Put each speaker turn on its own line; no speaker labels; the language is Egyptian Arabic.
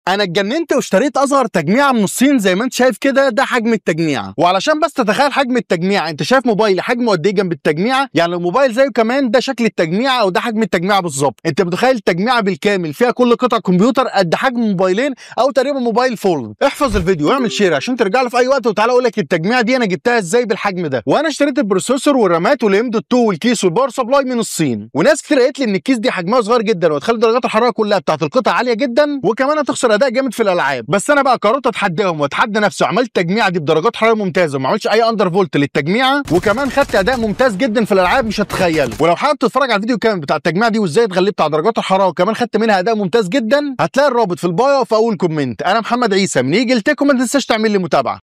انا اتجننت واشتريت اصغر تجميعه من الصين زي ما انت شايف كده ده حجم التجميعه وعلشان بس تتخيل حجم التجميعه انت شايف موبايلي حجمه قد ايه جنب التجميعه يعني لو موبايل زيه كمان ده شكل التجميعه او ده حجم التجميعه بالظبط انت متخيل التجميعه بالكامل فيها كل قطع كمبيوتر قد حجم موبايلين او تقريبا موبايل فولد احفظ الفيديو واعمل شير عشان ترجع له في اي وقت وتعالى اقول لك التجميعه دي انا جبتها ازاي بالحجم ده وانا اشتريت البروسيسور والرامات والام دوت 2 والكيس والباور سبلاي من الصين وناس كتير قالت لي ان الكيس دي حجمها صغير جدا وهتخلي درجات الحراره كلها بتاعت القطع عاليه جدا وكمان هتخسر اداء جامد في الالعاب بس انا بقى قررت اتحداهم واتحدى نفسي وعملت التجميعه دي بدرجات حراره ممتازه وما عملتش اي اندر فولت للتجميعه وكمان خدت اداء ممتاز جدا في الالعاب مش هتتخيله ولو حابب تتفرج على الفيديو كامل بتاع التجميعه دي وازاي اتغلبت على درجات الحراره وكمان خدت منها اداء ممتاز جدا هتلاقي الرابط في البايو في اول كومنت انا محمد عيسى من ايجل تيك وما تنساش تعمل لي متابعه